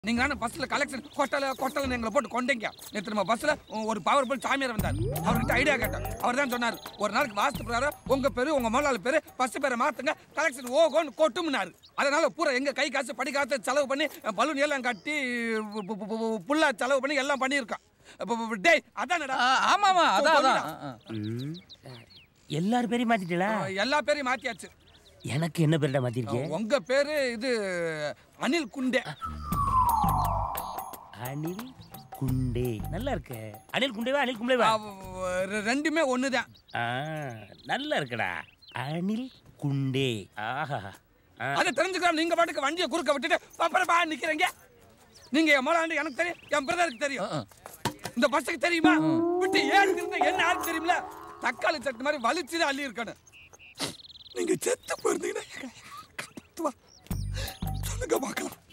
நீங்க தானே பஸ்ல கலெக்ஷன் கொட்டல கொட்டலன்னு எங்களை போட்டு கொண்டீங்க நேற்று நம்ம பஸ்ல ஒரு பவர்ஃபுல் சாமியார் வந்தார் அவர்கிட்ட ஐடியா கேட்டோம் அவர் தான் சொன்னார் ஒரு நாளைக்கு வாஸ்து பிரகாரம் உங்க பேரு உங்க முதலாளி பேரு பஸ் பேரை மாத்துங்க கலெக்ஷன் ஓகோன்னு கொட்டும்னாரு அதனால பூரா எங்க கை காசு படி காசு செலவு பண்ணி பலூன் எல்லாம் கட்டி பு- பு- பு- பு- புல்லா செலவு பண்ணி எல்லாம் பண்ணியிருக்கோம் இப்ப- இப்ப- இப்ப டேய் அதானடா ஆ, ஆமாமா அதான் அதான் சொல்லுடா. ஆ, ஆ. ம். எல்லார் பேரையும் மாத்திட்டீங்களா எல்லா பேரையும் மாத்தியாச்சு எனக்கு என்ன பேர்டா மாத்திருக்கேன் உங்க பேரு இது அனில் குண்டே அனில் குண்டே நல்லா இருக்கு அனில் குண்டேவா அனில் குண்டேவா அவ- ரெ- ரெண்டுமே ஒண்ணுதான் ஆ, நல்லா இருக்குடா அனில் குண்டே ஆஹா ஆ, அதை தெரிஞ்சுக்கலாம் நீங்க பாட்டுக்கு வண்டியை குறுக்க விட்டுட்டு பப்பரப்பா நிக்கிறீங்க நீங்க என் முதலாண்டு எனக்கு தெரியும் என் பிரதருக்கு தெரியும் ஆ. இந்த பஸ்ஸுக்கு தெரியுமா விட்டு ஏன் இருந்தா என்ன யாருக்கு தெரியுமில தக்காளி சட்டு மாதிரி வலிச்சுதான் அள்ளி இருக்கணும் நீங்க செத்து போயிருந்தீங்கன்னா எங்களை காப்பாத்துவா. சொல்லுங்க பார்க்கலாம்